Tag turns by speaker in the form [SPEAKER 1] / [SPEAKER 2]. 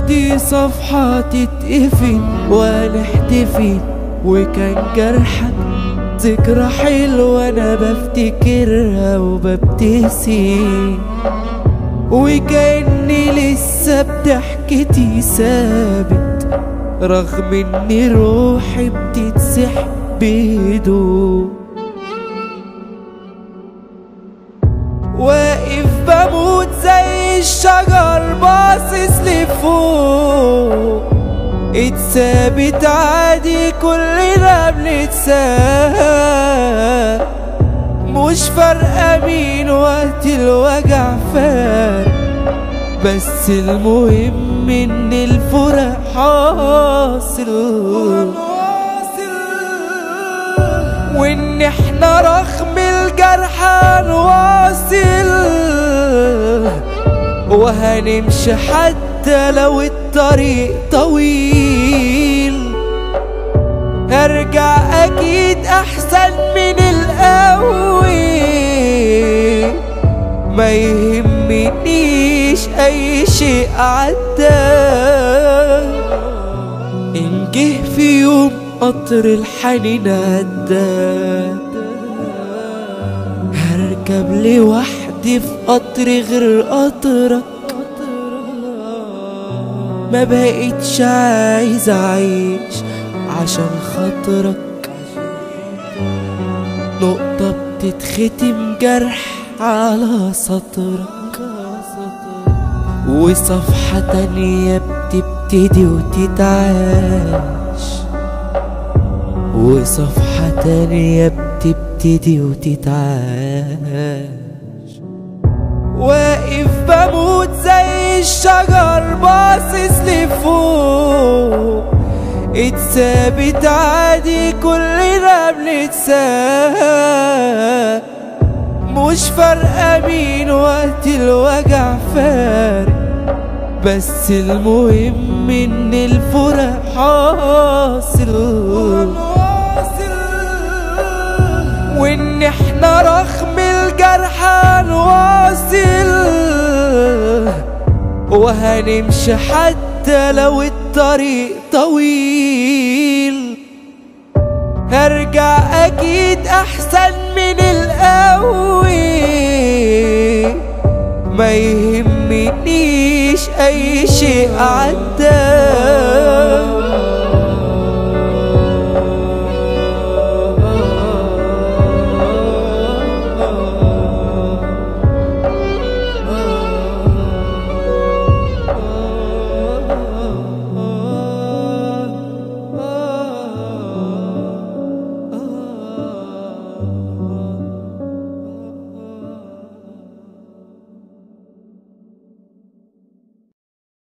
[SPEAKER 1] دي صفحة تتقفل ونحتفل وكان جرحك ذكرى حلوة أنا بفتكرها وببتسم وكأني لسه بضحكتي ثابت رغم إن روحي بتتسحب بهدوء واقف بموت زي الشجر باصص لفوق اتثابت عادي كلنا بنتساب مش فارقة مين وقت الوجع فارق بس المهم ان الفرق حاصل وان احنا رغم الجرح هنواصل وهنمشي حتى لو الطريق طويل هرجع اكيد احسن من الاول ما يهمنيش اي شيء عدى ان جه في يوم قطر الحنين عدى هركب لوحدي في قطر غير قطرك ما بقتش عايز اعيش عشان خاطرك نقطة بتتختم جرح على سطرك وصفحة تانية بتبتدي وتتعاش وصفحة تانية بتبتدي وتتعاش واقف بموت زي الشجر باصص لفوق اتثابت عادي كلنا بنتساب مش فارقة مين وقت الوجع فارق بس المهم ان الفرق حاصل وان احنا رغم الجرح هنواصل وهنمشي حتى لو الطريق طويل هرجع اكيد احسن من الاول ما يهمنيش اي شيء عدى